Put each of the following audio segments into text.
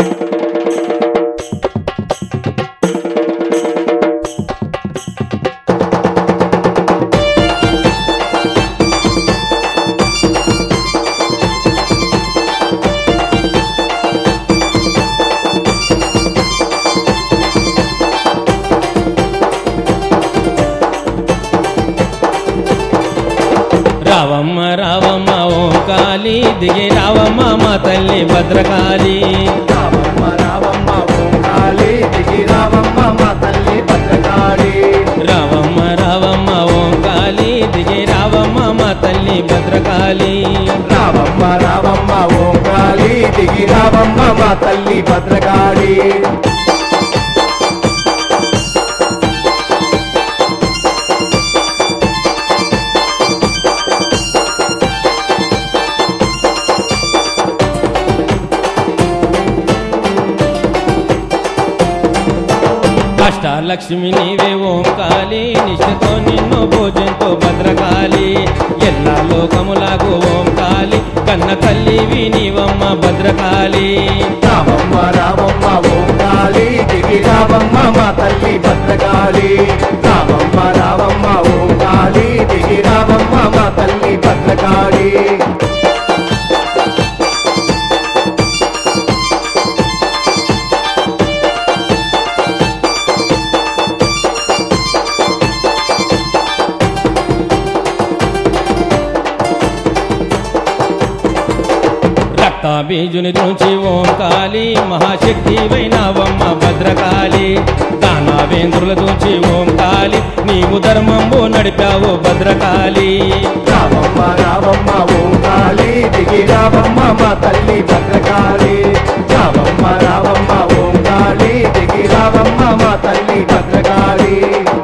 రావమ్మ రావమ్మ ఓం కాళీ దిగి రావమ్మ మా తల్లి భద్రకాళి రావమ్మ రావమ్మ ఓం కాళీ దిగి రావమ్మ మా తల్లి భద్రకాళి రావమ్మ రావమ్మ ఓం కాళీ దిగి రావమ్మ మా తల్లి భద్రకాళి రావమ్మ రావమ్మ ఓం కాళీ దిగి రావమ్మ మా తల్లి భద్రకాళి అష్టాలక్ష్మి నీవే ఓం కాళీ నిష్ఠతో నిన్ను భోజంతో భద్రకాళి ఎల్లా లోకములకు ఓం కాళీ కన్న తల్లివి నీవమ్మ భద్రకాళి రావమ్మ రావమ్మ ఓం కాళీ దిగి రావమ్మ మా తల్లి భద్రకాళి రావమ్మ రావమ్మ ఓం కాళీ దిగి రావమ్మ మా తల్లి భద్రకాళి రక్తాబీజుని నుంచి ఓం కాళీ మహాశక్తి వైనావమ్మ భద్రకాళి దానావేంద్రుల నుంచి ఓం కాళీ నీవు ధర్మంబు నడిపావు భద్రకాళి రావమ్మ రావమ్మ ఓం కాళీ దిగి రావమ్మ మా తల్లి భద్రకాళి రావమ్మ రావమ్మ ఓం కాళీ దిగి రావమ్మ మా తల్లి భద్రకాళి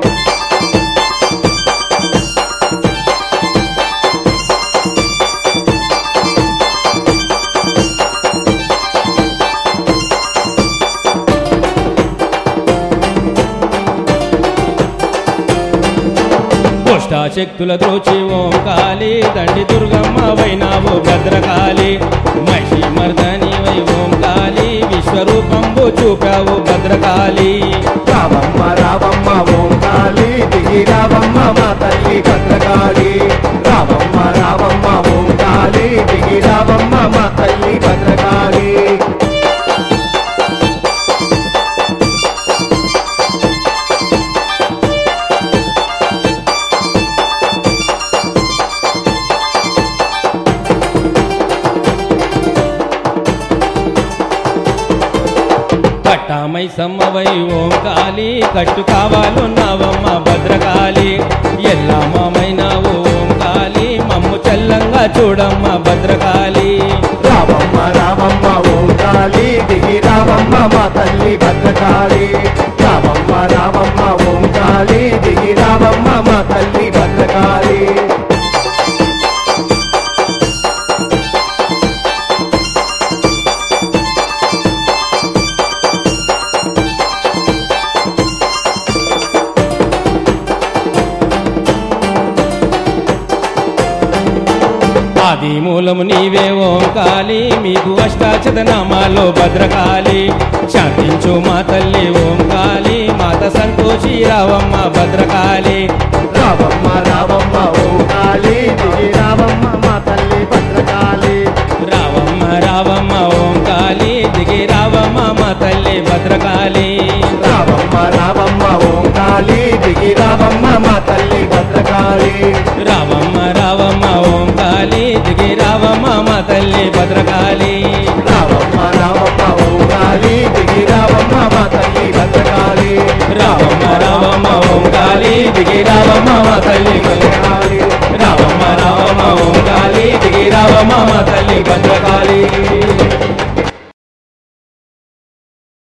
శక్తుల ద్రోచి ఓం కాళీ దండి దుర్గమ్మ వైనావు భద్రకాళి మహిషి మర్దని వై ఓం కాళీ విశ్వరూపంబు చూపావు భద్రకాళి రావమ్మ రావమ్మ ఓం కాళీ దిగి రావమ్మ మా తల్లి భద్రకాళి రావమ్మ రావమ్మ ఓం కాళీ దిగి రావమ్మ మా తల్లి భద్రకాళి పట్టామై సమ్మవై ఓం కాళీ కట్టు కావాలున్నావమ్మ భద్రకాళి ఎల్లమ్మమైనావు ఓం కాళీ మమ్ము చల్లంగా చూడమ్మ భద్రకాళి రావమ్మ రావమ్మ ఓం కాళీ దిగి రావమ్మ మా తల్లి భద్రకాళి రావమ్మ రావమ్మ ఓం కాళీ దిగి రావమ్మ మా తల్లి భద్రకాళి ఆది మూలము నీవే ఓం కాళీ మీకు అష్టాచతనామాలో భద్రకాళి శాంతించు మా తల్లి ఓం కాళీ మాత సంతోషి రావమ్మ భద్రకాళి రావమ్మ రావమ్మ ఓం కాళీ దిగి రావమ్మ మా తల్లి భద్రకాళి రావమ్మ రావమ్మ ఓం కాళీ దిగి రావమ్మ మా తల్లి భద్రకాళి రావమ్మ రావమ్మ ఓం కాళీ దిగి రావమ్మ మా